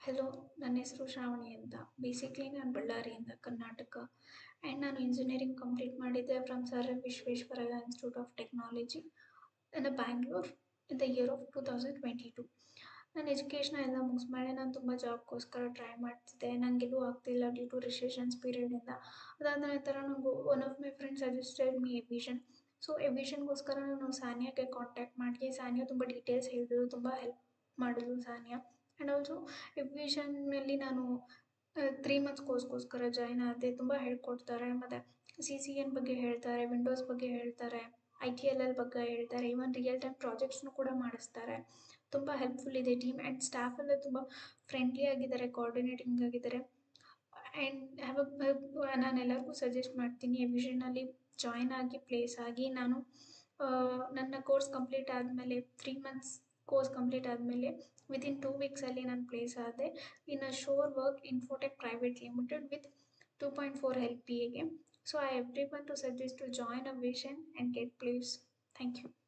hello ನನ್ನ ಹೆಸರು ಶ್ರಾವಣಿ ಅಂತ ಬೇಸಿಕ್ಲಿ ನಾನು ಬಳ್ಳಾರಿಯಿಂದ ಕರ್ನಾಟಕ ಆ್ಯಂಡ್ ನಾನು ಇಂಜಿನಿಯರಿಂಗ್ ಕಂಪ್ಲೀಟ್ ಮಾಡಿದ್ದೆ from sir M Visvesvaraya institute of technology in Bangalore in the year of two thousand twenty two ನಾನು ಎಜುಕೇಷನ್ ಎಲ್ಲ ಮುಗಿಸ್ಮೇಲೆ ನಾನು ತುಂಬ ಜಾಬ್ಗೋಸ್ಕರ ಟ್ರೈ ಮಾಡ್ತಿದ್ದೆ ನನಗೆಲ್ಲೂ ಆಗ್ತಿಲ್ಲ ಡ್ಯೂ ಟು ರಿಸೆಷನ್ಸ್ ಪೀರಿಯಡಿಂದ ಅದಾದ ನಂತರ ನನಗೂ one of my friends suggested me A Vision so ಎವಿಷನ್ಗೋಸ್ಕರ ನಾನು ಸಾನಿಯಾಗೆ ಕಾಂಟ್ಯಾಕ್ಟ್ ಮಾಡಿ ಸಾನಿಯಾ ತುಂಬ ಡೀಟೇಲ್ಸ್ ಹೇಳಿದ್ರು ತುಂಬ ಹೆಲ್ಪ್ ಮಾಡಿದ್ಲು ಸಾನಿಯಾ ಆ್ಯಂಡ್ ಆಲ್ಸೋ ಎವಿಷನ್ನಲ್ಲಿ ನಾನು ತ್ರೀ ಮಂತ್ಸ್ ಕೋರ್ಸ್ಗೋಸ್ಕರ ಜಾಯ್ನ್ ಆದೆ ತುಂಬ ಹೇಳ್ಕೊಡ್ತಾರೆ ಮತ್ತು ಸಿ ಸಿ ಎನ್ ಬಗ್ಗೆ ಹೇಳ್ತಾರೆ ವಿಂಡೋಸ್ ಬಗ್ಗೆ ಹೇಳ್ತಾರೆ ಐ ಟಿ ಎಲ್ ಎಲ್ ಬಗ್ಗೆ ಹೇಳ್ತಾರೆ ಈವನ್ ರಿಯಲ್ ಟೈಮ್ ಪ್ರಾಜೆಕ್ಟ್ಸ್ನು ಕೂಡ ಮಾಡಿಸ್ತಾರೆ ತುಂಬ ಹೆಲ್ಪ್ಫುಲ್ ಇದೆ ಟೀಮ್ ಆ್ಯಂಡ್ ಸ್ಟಾಫ್ ಎಲ್ಲ ತುಂಬ ಫ್ರೆಂಡ್ಲಿ ಆಗಿದ್ದಾರೆ ಕೋಆರ್ಡಿನೇಟಿಂಗ್ ಆಗಿದ್ದಾರೆ ಆ್ಯಂಡ್ ಹ್ಯಾವ್ ಅ ನಾನು ಎಲ್ಲರಿಗೂ ಸಜೆಸ್ಟ್ ಮಾಡ್ತೀನಿ ಎವಿಷನಲ್ಲಿ ಜಾಯ್ನ್ ಆಗಿ ಪ್ಲೇಸ್ ಆಗಿ ನಾನು ನನ್ನ ಕೋರ್ಸ್ ಕಂಪ್ಲೀಟ್ ಆದಮೇಲೆ ತ್ರೀ ಮಂತ್ಸ್ ಕೋರ್ಸ್ ಕಂಪ್ಲೀಟ್ ಆದಮೇಲೆ ವಿತಿನ್ ಟೂ ವೀಕ್ಸಲ್ಲಿ ನಾನು ಪ್ಲೇಸ್ ಆದೆ in a Shore Work Infotech private limited with two point four L P A so I everyone to suggest to join A Vision and get place thank you